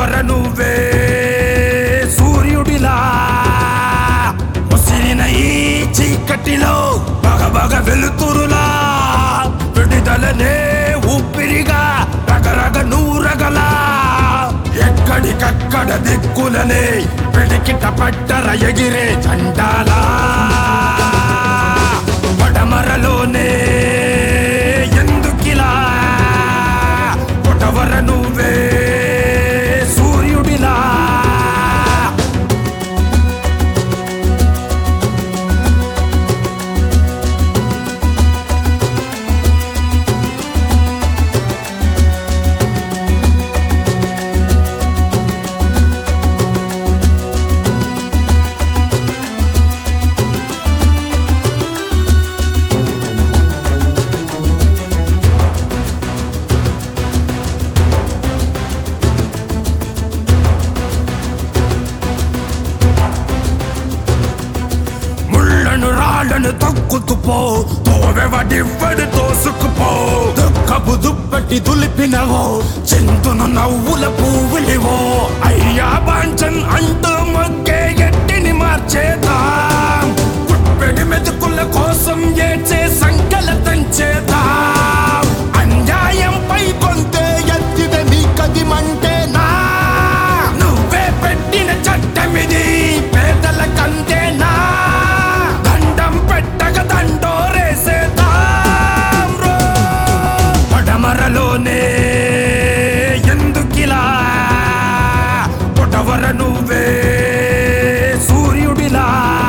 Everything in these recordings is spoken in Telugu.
పడమర నువ్వే సూర్యుడిలా ముసిరిన ఈ చీకటిలో బగ బగ వెలుతురులా విడుదలనే ఊపిరిగా రగరగ నూరగలా ఎక్కడికక్కడ దిక్కులనే పిడికిట పట్టర ఎగిరే చండాలా పడమరలోనే ఎందుకిలా పొటవర నువ్వే సూర్యుడిలా ముళ్ళను రాళ్ళను తొక్కుతుపో తోవెవడివ్వడు తోసుకుపో దుఃఖపు దుప్పటి దులిపినవో చింతును నవ్వుల పువ్వులివో అయ్యా బాంచన్ అంటూ మొక్కే గట్టిని మార్చేద్దాం కుప్పెడి మెతుకుల కోసం ఏచే సంకల తంచేద్దాం అన్యాయంపై కొంతే ఎత్తిద నీకది మంటేనా నువ్వే పెట్టిన చట్టమిది పేదల కంటేనా దండం పెట్టక దండోరేసేద్దాం రో. పడమరలోనే ఎందుకిలా పొటవర నువ్వే సూర్యుడిలా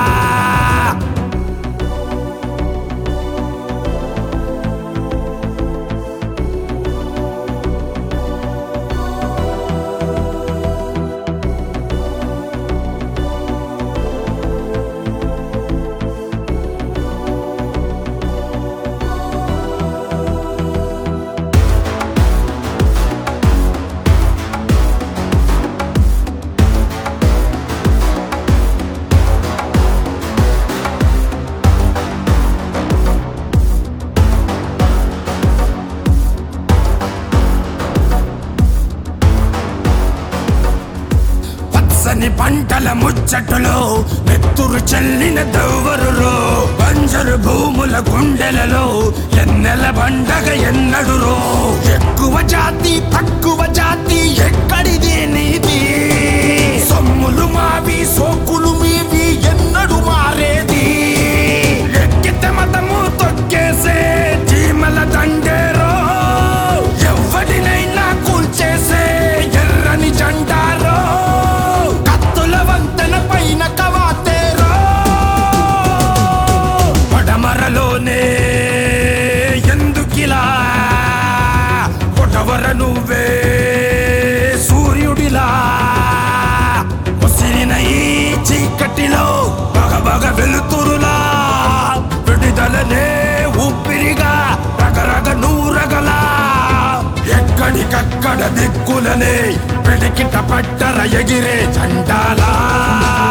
పచ్చని పంటల ముచ్చటులో నెత్తురు చెల్లిన దౌవరులో బంజరు భూముల గుండెలలో ఎన్నెల పండగ ఎన్నడురో ఎక్కువ జాతి తక్కువ జాతి ఎక్కడిది నీది సొమ్ములు మావి సోకులు మీవి ఎన్నడు మారేది ఎక్కితే మతము తొక్కేసే చీమల దండేరో ఎవడినైనా కూల్చేసే ఎర్రని జెండారో కత్తుల వంతెన పైన కవాతేరో పడమరలోనే ఎందుకిలా పొటవర నువ్వే సూర్యుడిలా ముసిరిన ఈ చీకటిలో బగ బగ వెలుతురులా విడుదలనే ఊపిరిగా రగరగ నూరగలా ఎక్కడికక్కడ దిక్కులనే పిడికిట పట్టర ఎగిరే చండాలా